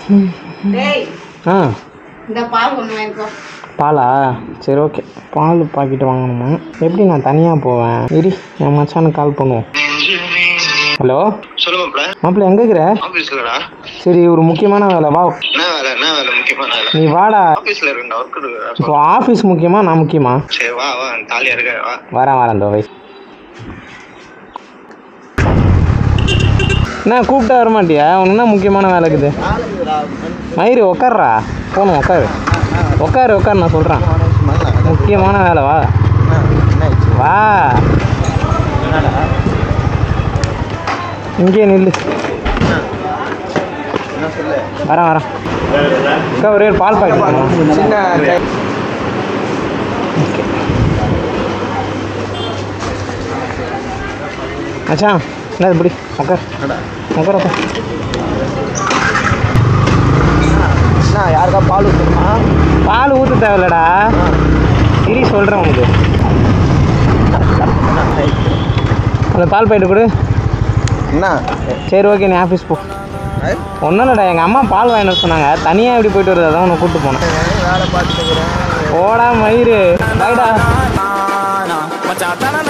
டேய் ஆ இந்த பால் ஒன்று வாங்கிக்கோ பாலா சரி ஓகே பால் பாக்கெட் வாங்கணுமா எப்படி நான் தனியாக போவேன் இரி என் மச்சானுக்கு கால் பண்ணுவோம் ஹலோ சொல்லு மாப்ள மாப்பிள்ள எங்கே இருக்கிற ஆபீஸ்லடா சரி ஒரு முக்கியமான வேலை வா என்ன வேலை என்ன வேலை முக்கியமான வேலை நீ வாடா ஆபீஸ்ல இருக்கா ஒர்க் இருக்குடா இப்போ ஆஃபீஸ் முக்கியமா நான் முக்கியமா சரி வா வா தாலியா இருக்க வா வரேன் வரேன் இந்த வயசு என்ன கூப்பிட்டா வர மாட்டியா உனக்கு என்ன முக்கியமான வேலை இருக்குது மயிறு உக்காருடா போகணும் உட்காரு உட்காரு உட்காரு நான் சொல்கிறேன் முக்கியமான வேலை வா வா இங்கே நில்லு வரேன் வரேன் அக்கா ஒரே ஒரு பால் பாக்கெட் மச்சான் என்ன இப்படி உட்கார் உட்கார் உட்கார் யாருக்கா பால் ஊற்றுமா பால் ஊற்ற தேவையில்லடா இரி சொல்கிறேன் உனக்கு அந்த பால் பாக்கெட்டு கொடு என்ன சரி ஓகே நீ ஆஃபீஸ் போ ஒன்றும் இல்லைடா எங்கள் அம்மா பால் வாங்கிட்டு வர சொன்னாங்க தனியாக எப்படி போயிட்டு வருது அதான் உன்னை கூப்பிட்டு போனேன் வேலை பார்த்துக்கிறேன் போடா மயிறு பாய்டா மச்சான்